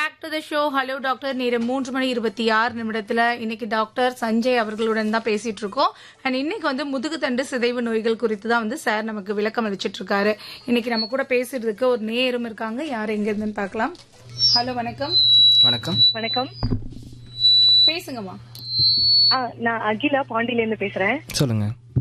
Back to the show hello doctor நேரம் மூன்று மணி இருபத்தி ஆறு நிமிடத்துல இன்னைக்கு டாக்டர் சஞ்சய் அவர்களுடன் தான் பேசிட்டு இருக்கோம் அண்ட் இன்னைக்கு வந்து முதுகுத்தண்டு சிதைவு நோய்கள் குறித்து தான் வந்து சார் நமக்கு விளக்கம் அளிச்சிட்டு இருக்காரு இன்னைக்கு நம்ம கூட பேசுறதுக்கு ஒரு நேரம் இருக்காங்க யார் எங்க இருந்துன்னு பார்க்கலாம் ஹலோ வணக்கம் வணக்கம் வணக்கம் பேசுங்கம்மா ஆ, நான் அகிலா பாண்டியில இருந்து பேசுறேன் சொல்லுங்க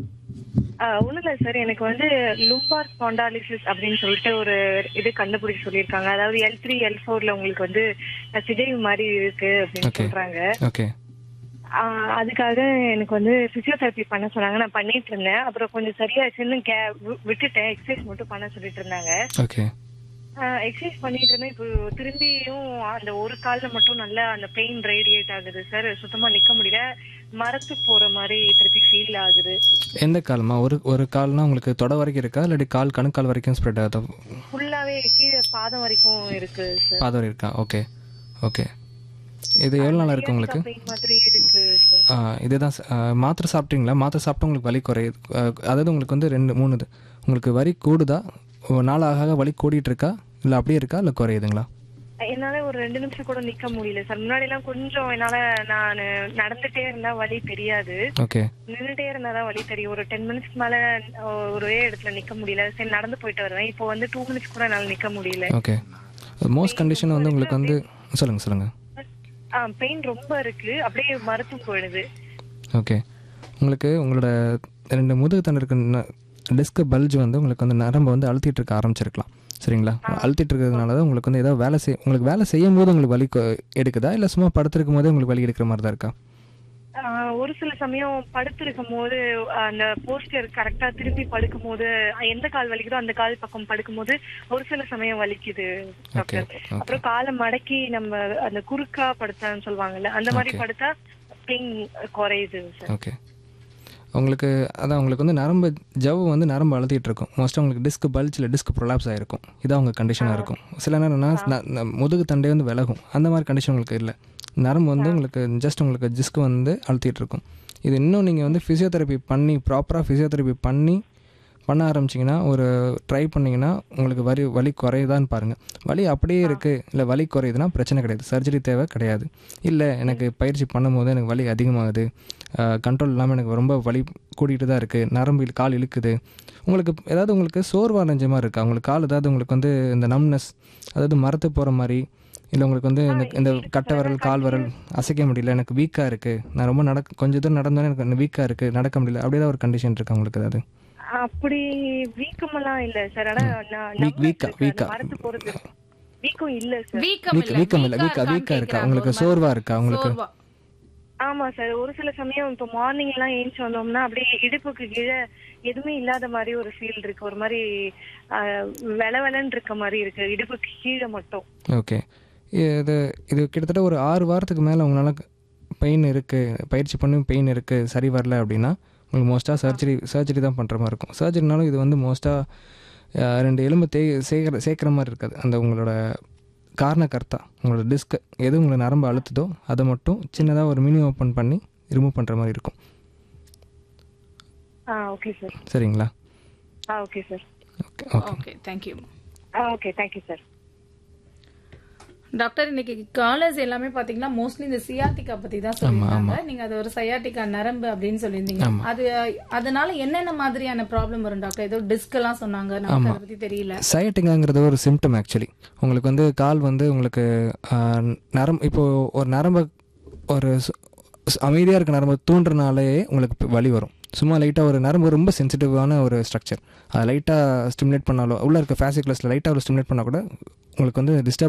ஒண்ணும் இல்ல சார் எனக்கு வந்து லும்பார் ஸ்பாண்டாலிசிஸ் அப்படின்னு சொல்லிட்டு ஒரு இது கண்டுபிடிச்சு சொல்லியிருக்காங்க அதாவது எல் த்ரீ எல் ஃபோர்ல உங்களுக்கு வந்து சிதைவு மாதிரி இருக்கு அப்படின்னு Okay. சொல்றாங்க ஓகே ஆ, அதுக்காக எனக்கு வந்து பிசியோதெரப்பி பண்ண சொன்னாங்க நான் பண்ணிட்டு இருந்தேன் அப்புறம் கொஞ்சம் சரியாச்சுன்னு கே வி- விட்டுட்டேன் எக்ஸசைஸ் மட்டும் பண்ண சொல்லிட்டு இருந்தாங்க ஓகே எக்ஸசைஸ் பண்ணிட்டு இருந்தேன் இப்போ திரும்பியும் அந்த ஒரு கால்ல மட்டும் நல்லா அந்த பெயின் ரேடியேட் ஆகுது சார் சுத்தமா நிக்க முடியல மரத்து போற மாதிரி திருப்பி ஃபீல் ஆகுது எந்த கால்மா ஒரு ஒரு கால்னா உங்களுக்கு தொட வரைக்கும் இருக்கா இல்லாட்டி கால் கணுக்கால் வரைக்கும் ஸ்ப்ரெட் ஆகுதா ஃபுல்லாவே கீழே பாதம் வரைக்கும் இருக்கு சார் பாதம் வரை இருக்கா ஓகே ஓகே இது எவ்வளோ நாளாக இருக்கு உங்களுக்கு பெயின் மாதிரி இருக்கு சார் ஆ, இதுதான் ச- ஆ, மாத்திரை சாப்பிட்டீங்களா மாத்திரை சாப்பிட்டா உங்களுக்கு வலி குறையுது ஆ, அதாவது உங்களுக்கு வந்து ரெண்டு மூணு இது உங்களுக்கு வலி கூடுதா ஒரு நாளாக ஆக வலி கூடிட்டு இருக்கா இல்லை அப்படியே இருக்கா இல்லை குறையுதுங்களா என்னால ஒரு ரெண்டு நிமிஷம் கூட நிக்க முடியல சார் முன்னாடி எல்லாம் கொஞ்சம் என்னால நான் நடந்துட்டே இருந்தா வலி தெரியாது ஓகே நின்னுட்டே இருந்தாதான் வலி தெரியும் ஒரு டென் மினிட்ஸ் மேல ஒரே இடத்துல நிக்க முடியல சரி நடந்து போயிட்டு வருவேன் இப்போ வந்து டூ மினிட்ஸ் கூட என்னால நிக்க முடியல ஓகே மோஸ்ட் கண்டிஷன் வந்து உங்களுக்கு வந்து சொல்லுங்கள் சொல்லுங்கள் பெயின் ரொம்ப இருக்கு அப்படியே மருத்துவம் போயிடுது ஓகே உங்களுக்கு உங்களோட ரெண்டு முதுகு தண்டு இருக்க டிஸ்க் பல்ஜ் வந்து உங்களுக்கு வந்து நரம்பு வந்து அழுத்திட்டு இருக்க ஆரம்பிச்சிருக்கலாம் சரிங்களா அழுத்திட்டு இருக்கிறதுனால தான் உங்களுக்கு வந்து ஏதாவது வேலை செய் உங்களுக்கு வேலை செய்யும் போது உங்களுக்கு வலி கொ- எடுக்குதா இல்லை சும்மா படுத்திருக்கும் போதே உங்களுக்கு வலி எடுக்கிற மாதிரி தான் இருக்கா ஆஹ் ஒரு சில சமயம் படுத்திருக்கும் போது அந்த போஸ்டர் கரெக்டா திரும்பி படுக்கும் போது எந்த கால் வலிக்குதோ அந்த கால் பக்கம் படுக்கும் போது ஒரு சில சமயம் வலிக்குது ஓகே டாக்டர் அப்புறம் காலை மடக்கி நம்ம அந்த குறுக்கா படுத்தான்னு சொல்லுவாங்கல்ல அந்த மாதிரி Okay. படுத்தா பெயின் குறையுது சார் ஓகே உங்களுக்கு அதான் உங்களுக்கு வந்து நரம்பு ஜவ்வு வந்து நரம்பு அழுத்திட்டு இருக்கும் மோஸ்ட்டாக உங்களுக்கு டிஸ்க் பல்ஜ் இல்லை டிஸ்க் ப்ரொலாப்ஸ் ஆகிருக்கும் இதான் உங்கள் கண்டிஷனாக இருக்கும் சில நேரம்னா ந- ந- முதுகு தண்டே வந்து விலகும் அந்த மாதிரி கண்டிஷன் உங்களுக்கு இல்லை நரம்பு வந்து உங்களுக்கு ஜஸ்ட் உங்களுக்கு டிஸ்க் வந்து அழுத்திட்டு இருக்கும் இது இன்னும் நீங்கள் வந்து ஃபிசியோதெரப்பி பண்ணி ப்ராப்பராக ஃபிசியோதெரப்பி பண்ணி பண்ண ஆரம்பிச்சிங்கன்னா ஒரு ட்ரை பண்ணிங்கன்னா உங்களுக்கு வலி வலி குறையுதான்னு பாருங்கள் வலி அப்படியே இருக்குது இல்லை வலி குறையுதுன்னா பிரச்சனை கிடையாது சர்ஜரி தேவை கிடையாது இல்லை எனக்கு பயிற்சி பண்ணும்போது எனக்கு வலி அதிகமாகுது கண்ட்ரோல் இல்லாமல் எனக்கு ரொம்ப வலி கூட்டிகிட்டு தான் இருக்குது நரம்பு இழு- கால் இழுக்குது உங்களுக்கு ஏதாவது உங்களுக்கு சோர்வா நெஞ்ச மாதிரி இருக்கா உங்களுக்கு கால் ஏதாவது உங்களுக்கு வந்து இந்த நம்னஸ் அதாவது மரத்து போகிற மாதிரி இல்லை உங்களுக்கு வந்து இந்த இந்த கட்டை விரல் கால் விரல் அசைக்க முடியல எனக்கு வீக்காக இருக்குது நான் ரொம்ப நடக்க கொஞ்சம் தூரம் நடந்தோன்னே எனக்கு வீக்காக இருக்குது நடக்க முடியல அப்படியே தான் ஒரு கண்டிஷன் இருக்கா உங்களுக்கு ஏதாவது அப்படி வீக்கமெல்லாம் இல்ல சார் ஆனா நான் வீக்- numbness வீக்கா- இருக்கு, அந்த வீக்கா. மரத்து போறது வீக்கம் இல்ல சார் வீக்கம் வீக் வீக்கம் இல்லை வீக்கா வீக்காக இருக்கா உங்களுக்கு சோர்வா இருக்கா உங்களுக்கு சோர்வா ஆமா சார் ஒரு சில சமயம் இப்போ மார்னிங் எல்லாம் ஏஞ்சி வந்தோம்னா அப்படியே இடுப்புக்கு கீழே எதுவுமே இல்லாத மாதிரி ஒரு ஃபீல் இருக்கு ஒரு மாதிரி வெளவெளன்னு இருக்க மாதிரி இருக்கு இடுப்புக்கு கீழே மட்டும் ஓகே இது இது கிட்டத்தட்ட ஒரு ஆறு வாரத்துக்கு மேலே உங்களால் பெயின் இருக்குது பயிற்சி பண்ணி பெயின் இருக்குது சரி வரல அப்படின்னா உங்களுக்கு மோஸ்ட்டாக சர்ஜரி சர்ஜரி தான் பண்ணுற மாதிரி இருக்கும் சர்ஜரினாலும் இது வந்து மோஸ்ட்டாக ரெண்டு எலும்பு தே சேர்க்குற சேர்க்குற மாதிரி இருக்காது அந்த உங்களோட காரணக்கர்த்தா உங்களோட டிஸ்க் எது உங்களை நரம்பு அழுத்துதோ அதை மட்டும் சின்னதாக ஒரு மினி ஓப்பன் பண்ணி ரிமூவ் பண்ணுற மாதிரி இருக்கும் ஆ ஓகே சார் சரிங்களா ஆ okay sir okay okay okay thank you ஆ ஓகே தேங்க்யூ சார் டாக்டர் இன்னைக்கு காலர்ஸ் எல்லாமே பாத்தீங்கன்னா மோஸ்ட்லி இந்த சியாட்டிக்கா பத்தி தான் சொல்லியிருந்தாங்க நீங்க அது ஒரு சயாட்டிக்கா நரம்பு அப்படின்னு சொல்லியிருந்தீங்க அது அதனால என்னென்ன மாதிரியான ப்ராப்ளம் வரும் டாக்டர் ஏதோ டிஸ்க் எல்லாம் சொன்னாங்க நமக்கு அதை பத்தி தெரியல சயட்டிங்கிறது ஒரு சிம்டம் ஆக்சுவலி உங்களுக்கு வந்து கால் வந்து உங்களுக்கு நரம்பு இப்போ ஒரு நரம்பை ஒரு அமைதியாக இருக்க நரம்பு தூண்டுறனாலே உங்களுக்கு இப்ப வலி வரும் சும்மா லைட்டாக ஒரு நரம்பு ரொம்ப சென்சிட்டிவான ஒரு ஸ்ட்ரக்சர் அதை லைட்டாக ஸ்டிமுலேட் பண்ணாலோ உள்ளே இருக்க ஃபேசிக்லஸில் லைட்டாக ஒரு ஸ்டிமுலேட் பண்ணால் கூட உங்களுக்கு வந்து டிஸ்டர்ப்